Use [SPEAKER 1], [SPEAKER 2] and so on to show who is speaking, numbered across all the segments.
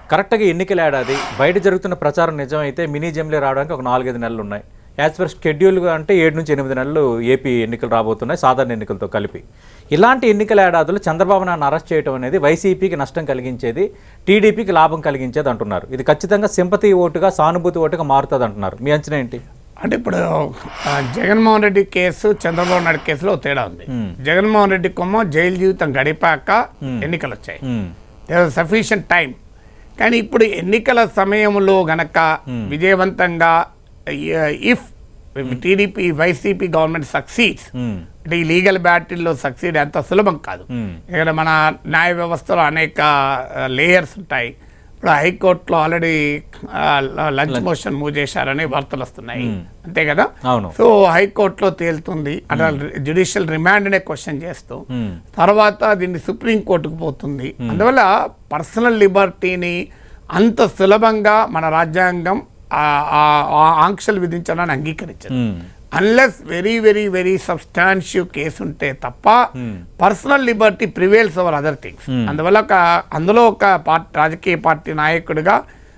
[SPEAKER 1] కరెక్ట్గా ఎన్నికల ఏడాది బయట జరుగుతున్న ప్రచారం నిజమైతే మినీ జమ్లీ రావడానికి ఒక నాలుగైదు నెలలు ఉన్నాయి యాజ్ పర్ షెడ్యూల్గా అంటే ఏడు నుంచి ఎనిమిది నెలలు ఏపీ ఎన్నికలు రాబోతున్నాయి సాధారణ ఎన్నికలతో కలిపి ఇలాంటి ఎన్నికల ఏడాదులు చంద్రబాబు నాయుడు అరెస్ట్ చేయడం అనేది వైసీపీకి నష్టం కలిగించేది టీడీపీకి లాభం కలిగించేది అంటున్నారు ఇది ఖచ్చితంగా సింపతి ఓటుగా సానుభూతి ఓటుగా మారుతుంది అంటున్నారు మీ అంచనా ఏంటి
[SPEAKER 2] అంటే ఇప్పుడు ఆ, జగన్మోహన్ రెడ్డి కేసు చంద్రబాబు నాయుడు కేసులో ఓ తేడా ఉంది జగన్మోహన్ రెడ్డి కొమ్మ జైలు జీవితం గడిపాక ఎన్నికలు వచ్చాయి
[SPEAKER 1] మ్మ్.
[SPEAKER 2] సఫిషియంట్ టైం కానీ ఇప్పుడు ఎన్నికల సమయంలో గనక విజయవంతంగా if TDP YCP government succeeds
[SPEAKER 1] hmm.
[SPEAKER 2] అంటే ఈ లీగల్ బ్యాటిల్లో సక్సీడ్ అంత సులభం కాదు
[SPEAKER 1] మ్మ్.
[SPEAKER 2] ఇక్కడ మన న్యాయ వ్యవస్థలో అనేక లేయర్స్ ఉంటాయి ఇప్పుడు హైకోర్టులో ఆల్రెడీ లంచ్ మోషన్ మూవ్ చేశారని వార్తలు వస్తున్నాయి అంతే కదా
[SPEAKER 1] అవును
[SPEAKER 2] సో హైకోర్టులో తేలుతుంది అంటే జ్యుడిషియల్ రిమాండ్నే క్వశ్చన్ చేస్తూ
[SPEAKER 1] మ్మ్.
[SPEAKER 2] తర్వాత దీన్ని సుప్రీం కోర్టుకు పోతుంది అందువల్ల పర్సనల్ లిబర్టీని అంత సులభంగా మన రాజ్యాంగం ఆ- ఆ- ఆ ఆంక్షలు విధించడానికి అంగీకరించదు
[SPEAKER 1] hmm.
[SPEAKER 2] Unless very very very substantive case ఉంటే తప్ప personal liberty prevails over other things అందువల్ల ఒక అందులో ఒక పార్టీ రాజకీయ పార్టీ నాయకుడిగా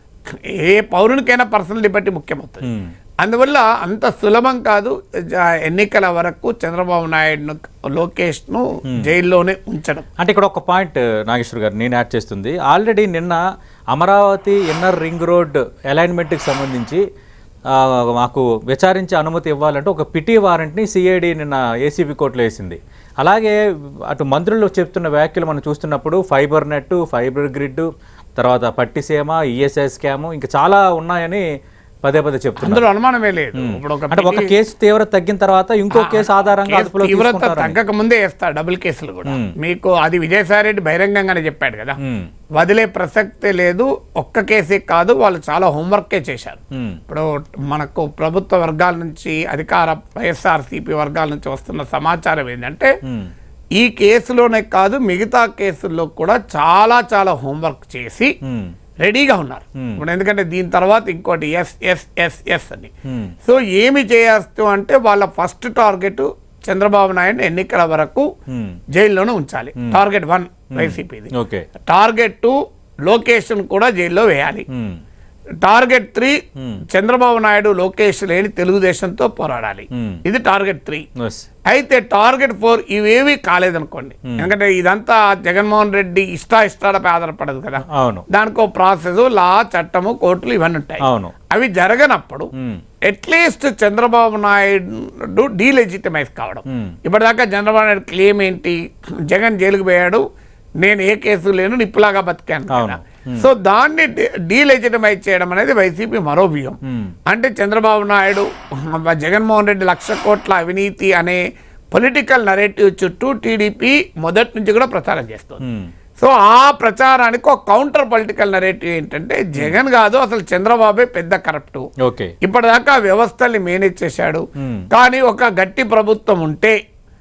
[SPEAKER 2] ఏ పౌరునికైనా పర్సనల్ లిబర్టీ ముఖ్యమవుతుంది
[SPEAKER 1] మ్మ్.
[SPEAKER 2] అందువల్ల అంత సులభం కాదు జ- ఎన్నికల వరకు చంద్రబాబు నాయుడును లోకేష్ను జైల్లోనే ఉంచడం
[SPEAKER 1] అంటే ఇక్కడ ఒక పాయింట్ నాగేశ్వర్ గారు నేను యాడ్ చేస్తుంది ఆల్రెడీ నిన్న అమరావతి ఇన్నర్ రింగ్ రోడ్ అలైన్మెంట్కి సంబంధించి ఆ, మాకు విచారించి అనుమతి ఇవ్వాలంటే ఒక పిటి వారెంట్ని సిఐడి నిన్న ఏసీబీ కోర్టులో వేసింది అలాగే అటు మంత్రులు చెప్తున్న వ్యాఖ్యలు మనం చూస్తున్నప్పుడు ఫైబర్ నెట్ ఫైబర్ గ్రిడ్ తర్వాత పట్టిసీమ ఈఎస్ఐ స్కామ్ ఇంకా చాలా ఉన్నాయని పదే పదే చెప్తున్నారు
[SPEAKER 2] అందులో అనుమానమే లేదు ఇప్పుడు ఒక
[SPEAKER 1] అంటే ఒక కేసు తీవ్రత తగ్గిన తర్వాత ఇంకో కేసు ఆధారంగా
[SPEAKER 2] కేసు
[SPEAKER 1] అదుపులో
[SPEAKER 2] తీవ్రత
[SPEAKER 1] తీసుకుంటారని.
[SPEAKER 2] తగ్గక ముందే వేస్తా డబుల్ కేసులు కూడా మీకు అది విజయసాయి రెడ్డి బహిరంగంగానే చెప్పాడు కదా
[SPEAKER 1] మ్మ్.
[SPEAKER 2] వదిలే ప్రసక్తే లేదు ఒక్క కేసే కాదు వాళ్ళు చాలా హోంవర్కే చేశారు
[SPEAKER 1] మ్మ్.
[SPEAKER 2] ఇప్పుడు మనకు ప్రభుత్వ వర్గాల నుంచి అధికార వైఎస్ఆర్ సిపి వర్గాల నుంచి వస్తున్న సమాచారం ఏంటంటే
[SPEAKER 1] మ్మ్.
[SPEAKER 2] ఈ కేసులోనే కాదు మిగతా కేసుల్లో కూడా చాలా చాలా హోంవర్క్ చేసి
[SPEAKER 1] మ్మ్.
[SPEAKER 2] రెడీగా ఉన్నారు ఇప్పుడు ఎందుకంటే దీని తర్వాత ఇంకోటి ఎస్ ఎస్ ఎస్ ఎస్ అని
[SPEAKER 1] మ్మ్.
[SPEAKER 2] సో ఏమి చేయొచ్చు అంటే వాళ్ళ ఫస్ట్ టార్గెట్ చంద్రబాబు నాయుడు ఎన్నికల వరకు
[SPEAKER 1] మ్మ్.
[SPEAKER 2] జైల్లోనే ఉంచాలి టార్గెట్ వన్ వైసీపీది
[SPEAKER 1] ఓకే
[SPEAKER 2] టార్గెట్ టూ లోకేషన్ కూడా జైల్లో వేయాలి
[SPEAKER 1] hmm.
[SPEAKER 2] Target three Chandrababu Naidu Lokesh లేని తెలుగుదేశంతో పోరాడాలి
[SPEAKER 1] మ్మ్.
[SPEAKER 2] ఇది టార్గెట్ త్రీ
[SPEAKER 1] ఎస్
[SPEAKER 2] అయితే టార్గెట్ ఫోర్ ఇవేవి కాలేదనుకోండి ఎందుకంటే ఇదంతా జగన్మోహన్ రెడ్డి ఇష్టా ఇష్టాలపై ఆధారపడదు కదా
[SPEAKER 1] అవును
[SPEAKER 2] దానికో ప్రాసెస్ లా చట్టము కోర్టులు ఇవన్నీ ఉంటాయి
[SPEAKER 1] అవును
[SPEAKER 2] అవి జరగనప్పుడు
[SPEAKER 1] hmm.
[SPEAKER 2] At least Chandrababu Naidu delegitimize కావడం
[SPEAKER 1] మ్మ్.
[SPEAKER 2] ఇప్పటిదాకా చంద్రబాబు నాయుడు క్లెయిమ్ ఏంటి జగన్ జైలుకు పోయాడు నేను ఏ కేసు లేను నిప్పులాగా బతికాను కదా.
[SPEAKER 1] అవును.
[SPEAKER 2] సో దాన్ని డీలెజిటమైజ్ చేయడం అనేది వైసీపీ మరో వ్యూహం
[SPEAKER 1] మ్మ్.
[SPEAKER 2] అంటే చంద్రబాబు నాయుడు జగన్మోహన్ రెడ్డి లక్ష కోట్ల అవినీతి అనే పొలిటికల్ నరేటివ్ చుట్టూ టీడీపీ మొదటి నుంచి కూడా ప్రచారం చేస్తుంది
[SPEAKER 1] మ్మ్.
[SPEAKER 2] సో ఆ ప్రచారానికి ఒక కౌంటర్ పొలిటికల్ నరేటివ్ ఏంటంటే జగన్ కాదు అసలు చంద్రబాబే పెద్ద కరప్టు
[SPEAKER 1] ఓకే
[SPEAKER 2] ఇప్పటిదాకా వ్యవస్థల్ని మేనేజ్ చేశాడు
[SPEAKER 1] మ్మ్.
[SPEAKER 2] కానీ ఒక గట్టి ప్రభుత్వం ఉంటే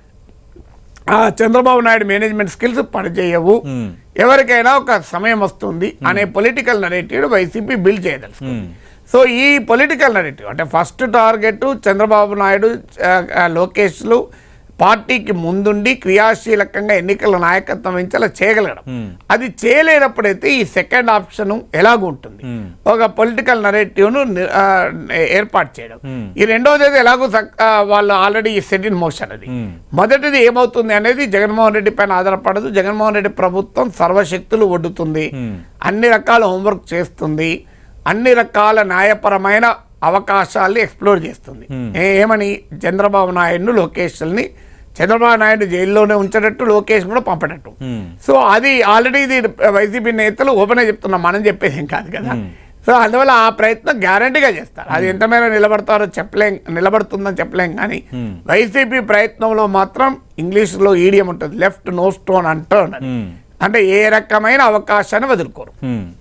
[SPEAKER 2] ఆ చంద్రబాబు నాయుడు మేనేజ్మెంట్ స్కిల్స్ పనిచేయవు
[SPEAKER 1] మ్మ్.
[SPEAKER 2] ఎవరికైనా ఒక సమయం వస్తుంది అనే పొలిటికల్ నరేటివ్ వైసీపీ బిల్డ్ చేయదలుచుకుంది
[SPEAKER 1] మ్మ్.
[SPEAKER 2] సో ఈ పొలిటికల్ నరేటివ్ అంటే ఫస్ట్ టార్గెట్ చంద్రబాబు నాయుడు ఆ, ఆ, లోకేష్లు పార్టీకి ముందుండి క్రియాశీలకంగా ఎన్నికల నాయకత్వం వహించేలా చేయగలగడం
[SPEAKER 1] మ్మ్.
[SPEAKER 2] అది చేయలేనప్పుడైతే ఈ సెకండ్ ఆప్షన్ ఎలాగ ఉంటుంది
[SPEAKER 1] మ్మ్.
[SPEAKER 2] ఒక పొలిటికల్ నరేటివ్ను ఏర్పాటు చేయడం
[SPEAKER 1] మ్మ్.
[SPEAKER 2] ఈ రెండవది అయితే ఎలాగో సక్- ఆ, వాళ్ళు ఆల్రెడీ సెట్ ఇన్ మోషన్ అది
[SPEAKER 1] మ్మ్.
[SPEAKER 2] మొదటిది ఏమవుతుంది అనేది జగన్మోహన్ రెడ్డి పైన ఆధారపడదు జగన్మోహన్ రెడ్డి ప్రభుత్వం సర్వశక్తులు ఒడ్డుతుంది
[SPEAKER 1] మ్మ్.
[SPEAKER 2] అన్ని రకాల హోంవర్క్ చేస్తుంది అన్ని రకాల న్యాయపరమైన అవకాశాల్ని ఎక్స్ప్లోర్ చేస్తుంది ఏ- ఏమని చంద్రబాబు నాయుడును లోకేష్ని చంద్రబాబు నాయుడు జైల్లోనే ఉంచేటట్టు లోకేష్ కూడా పంపేటట్టు
[SPEAKER 1] మ్మ్.
[SPEAKER 2] సో అది ఆల్రెడీ ఇది వైసీపీ నేతలు ఓపెన్ చెప్తున్నాం మనం చెప్పేది ఏం కాదు కదా సో అందువల్ల ఆ ప్రయత్నం గ్యారంటీగా చేస్తారు అది ఎంత మేర నిలబడతారో చెప్పలేం నిలబడుతుందని చెప్పలేం కానీ వైసీపీ ప్రయత్నంలో మాత్రం ఇంగ్లీష్లో ఈడియం ఉంటుంది లెఫ్ట్ నో స్టోన్ అంటర్న్ అని.
[SPEAKER 1] మ్మ్.
[SPEAKER 2] అంటే ఏ రకమైన అవకాశాన్ని వదులుకోరు
[SPEAKER 1] మ్మ్.